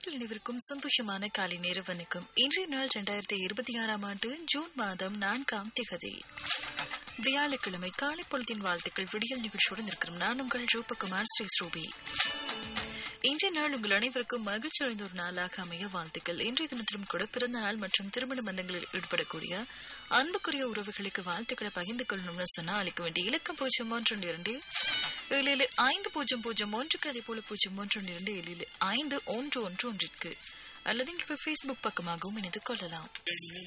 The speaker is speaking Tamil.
நேர்கள் அனைவருக்கும் சந்தோஷமான காலை நேர வணக்கம் இன்றைய நாள் இரண்டாயிரத்தி இருபத்தி ஆறாம் ஆண்டு ஜூன் மாதம் நான்காம் திகதி வியாழக்கிழமை காலை பொழுதின் வாழ்த்துக்கள் விடியல் நிகழ்ச்சியுடன் இருக்கிறோம் நான் உங்கள் ரூபகுமார் ஸ்ரீ ஸ்ரூபி இன்றைய நாள் உங்கள் அனைவருக்கும் மகிழ்ச்சி அடைந்த ஒரு நாளாக அமைய வாழ்த்துக்கள் இன்றைய தினத்திலும் கூட பிறந்த நாள் மற்றும் திருமண பந்தங்களில் ஈடுபடக்கூடிய அன்புக்குரிய உறவுகளுக்கு வாழ்த்துக்களை பகிர்ந்து கொள்ளணும்னு சொன்னா அளிக்க வேண்டிய இலக்கம் பூஜ்ஜியம் ஒன்று இரண்டு ஏழு ஏழு ஐந்து பூஜ்ஜியம் பூஜ்ஜியம் ஒன்றுக்கு அதே போல பூஜ்ஜியம் ஒன்று இரண்டு ஏழு ஏழு ஐந்து ஒன்று ஒன்று ஒன்றிற்கு அல்லது எங்களுடைய ஃபேஸ்புக் பக்கமாகவும் இணைந்து கொள்ளலாம்